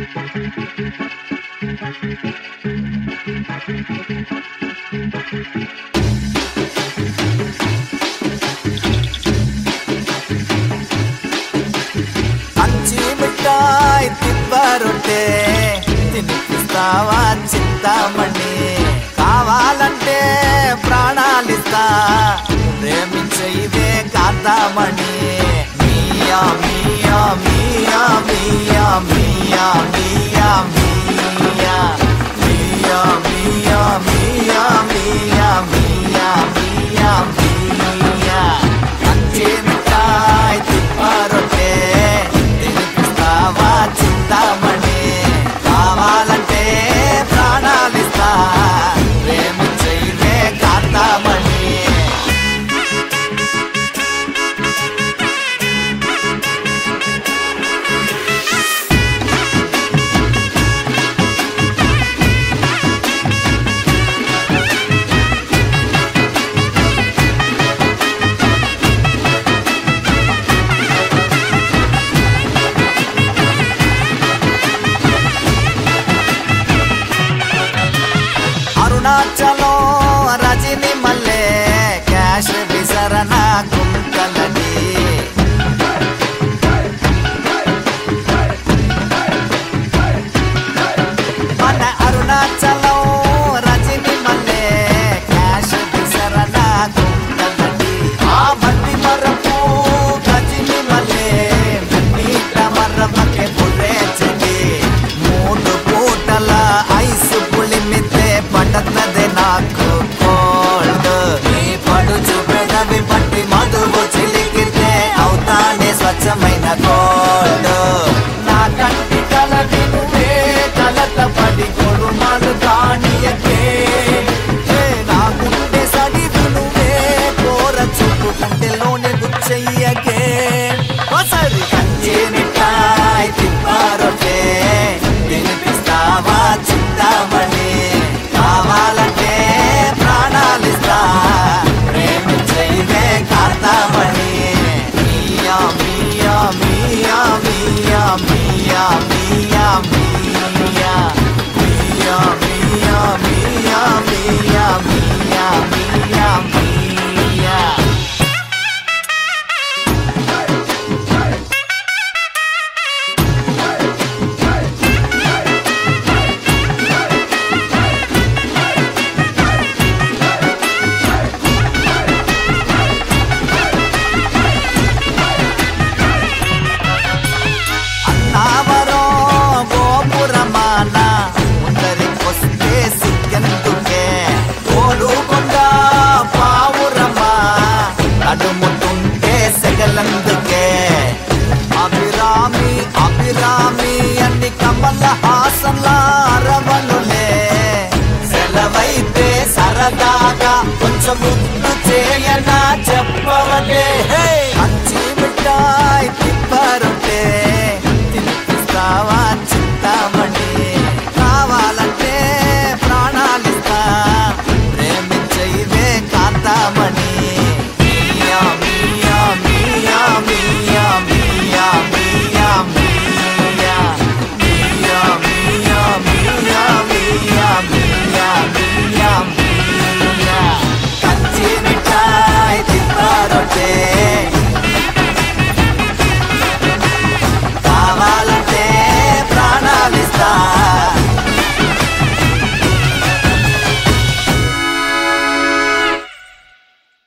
అంచి మిఠాయి తిప్పరొట్టే తినిపిస్తావా చింతామణి కావాలంటే ప్రాణాలిస్తా ప్రేమించే ఇదే కాంతామణి మియా మియా మియా మియా మియా మియా మియా మియా మియా మియా మియా మియా మియా మియా అంచి మిఠాయి తిప్పరొట్టే తినిపిస్తావా చింతామణి కావాలంటే ప్రాణాలిస్తా ప్రేమించే ఇదే కాంతామణి అరుణాచలం రజని మల్లె క్యాష్ విసరణ కుంకలని మన అరుణాచలం రజని మల్లె క్యాష్ విసరణ కుంకలని ఆ మట్టి మరపు రజని మల్లె నీట మర్రమకే పురేచని మూడు పూటల ఐసు పులిమితే పడతది నాకు కోల్డ్ నీ పడుచు పెదవి పట్టి మధువు చిలికితే అవుతానే స్వచ్ఛమైన గోల్డ్ నా కంటి కల నువ్వే కలత పడి కొడుమలు కానియకే ఏ నా గుండె సడివి నువ్వే కోర చూపు కంటెలోనే గుచ్చయ్యకే ఒకసారి కంచి మిఠాయి తిప్పారొకే తినిపిస్తావా చింతామణి కావాలంటే ప్రాణాలిస్తా ప్రేమించైతే కాంతామణి మియా మియా మియా మియా మియా మియా మియా మియా మియా మియా మియా మియా మియా మియా అన్నావరో గోపురమాన ముందరికొస్తే సిగ్గెందుకే కోలుకొండ పావురమా నడుముతుంటే సెగలందుకే అభిరామి అభిరామి అన్ని కమల హాసన్ల అరవనులే సెలవైతే సరదాగా కొంచెం ముద్దు చేయనా చెప్పవలే హే! కంచి మిఠాయి